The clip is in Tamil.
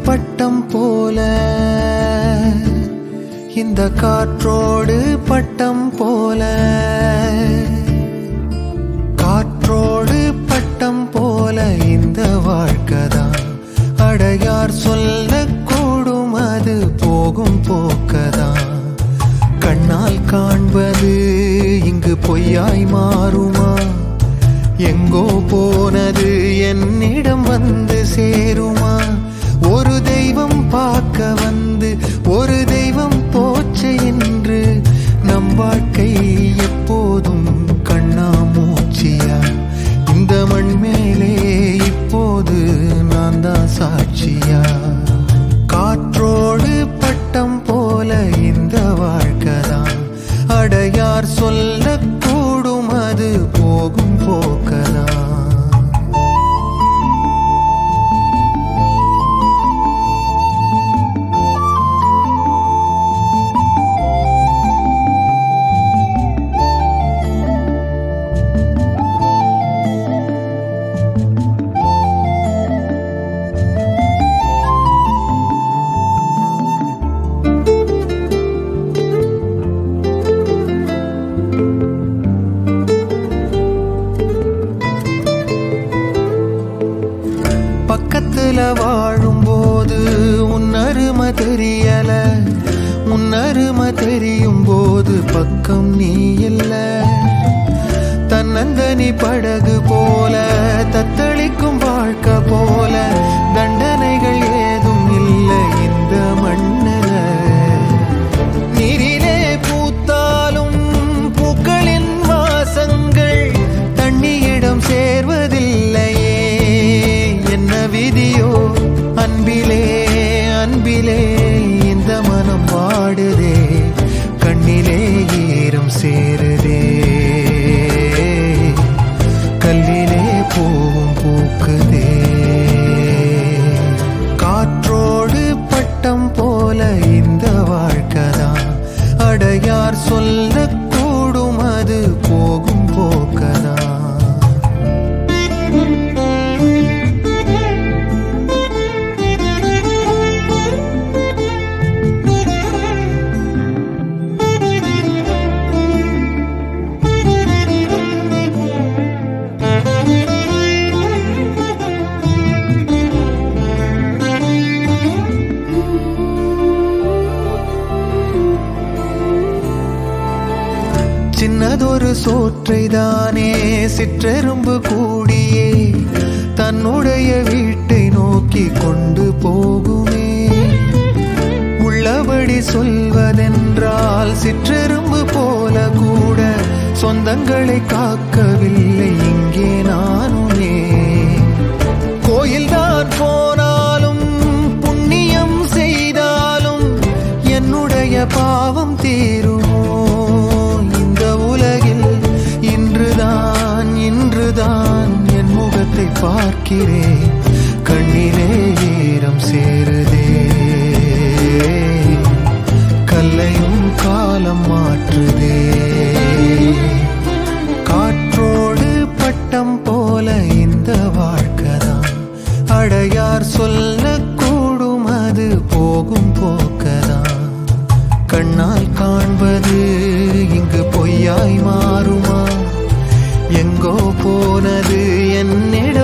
பட்டம் போல இந்த காற்றோடு பட்டம் போல காற்றோடு பட்டம் போல இந்த வாழ்க்கைதான் அடையார் சொல்லக்கூடும் அது போகும் போக்கதான் கண்ணால் காண்பது இங்கு பொய்யாய் மாறுமா எங்கோ போனது என்னிடம் வந்து சேருமா ஒரு தெய்வம் பார்க்க வந்து ஒரு தெய்வம் போச்சு என்று நம் வாழ்க்கை எப்போதும் கண்ணாமூச்சியா இந்த மண் மேலே இப்போது நான் தான் சாட்சியா காற்றோடு பட்டம் போல இந்த வாழ்க்கைதான் அடையார் சொல்லக்கூடும் அது போகும் போக்கதான் பக்கத்துல வாழும்போது உன் அருமை தெரியல உன் அருமை தெரியும் போது பக்கம் நீ இல்ல தன்னந்தனி படகு போல தத்தளிக்கும் வாழ்க்கை போல தண்டனைகள் ஏதும் இல்லை இந்த மண்ணில நீரிலே பூத்தாலும் பூக்களின் வாசங்கள் தண்ணியிடம் சேர்வதில்லையே என்ன விதியோ அன்பிலே அன்பிலே இந்த மனம் வாடுதே கண்ணிலே ஈரம் சேருதே கல்லிலே பூவும் பூக்குதே காற்றோடு பட்டம் போல இந்த வாழ்க்கைதான் அடையார் சொல்லக்கூடும் அது போகும் போக்கதான் சின்னதொரு சோற்றை தானே சிற்றெரும்பு கூடியே தன்னுடைய வீட்டை நோக்கி கொண்டு போகுமே உள்ளபடி சொல்வதென்றால் சிற்றெரும்பு போல கூட சொந்தங்களை காக்கவில்லை இங்கே நானுமே கோயில் தான் போனாலும் புண்ணியம் செய்தாலும் என்னுடைய பாவம் தீருமோ இந்த உலகில் இன்றுதான் இன்றுதான் என் முகத்தை பார்க்கிறேன் கண்ணிலே ஈரம் சேருதே கல்லையும் காலம் மாற்றுதே காற்றோடு பட்டம் போல இந்த வாழ்க்கைதான் அடையார் சொல்லக்கூடும் அது போகும் போக்கதான் கண்ணால் காண்பது இங்கு பொய்யாய் மாறுமா எங்கோ போனது என்னிடம்